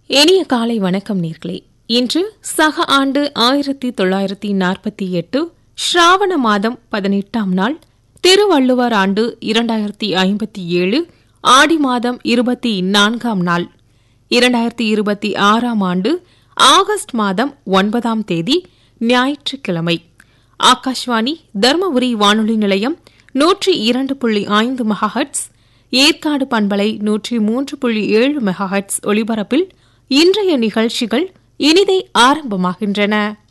இனிய காலை வணக்கம் நேர்களே இன்று சக ஆண்டு ஆயிரத்தி தொள்ளாயிரத்தி நாற்பத்தி எட்டு ஸ்ராவண மாதம் பதினெட்டாம் நாள் திருவள்ளுவர் ஆண்டு இரண்டாயிரத்தி ஐம்பத்தி ஏழு ஆடி மாதம் இருபத்தி நான்காம் நாள் இரண்டாயிரத்தி இருபத்தி ஆறாம் ஆண்டு ஆகஸ்ட் மாதம் ஒன்பதாம் தேதி ஞாயிற்றுக்கிழமை ஆகாஷ்வாணி தர்மபுரி வானொலி நிலையம் நூற்றி இரண்டு புள்ளி ஐந்து மெகாஹட்ஸ் ஏற்காடு பண்பலை நூற்றி மூன்று புள்ளி ஏழு மெகாஹட்ஸ் ஒலிபரப்பில் இன்றைய நிகழ்ச்சிகள் இனிதே ஆரம்பமாகின்றன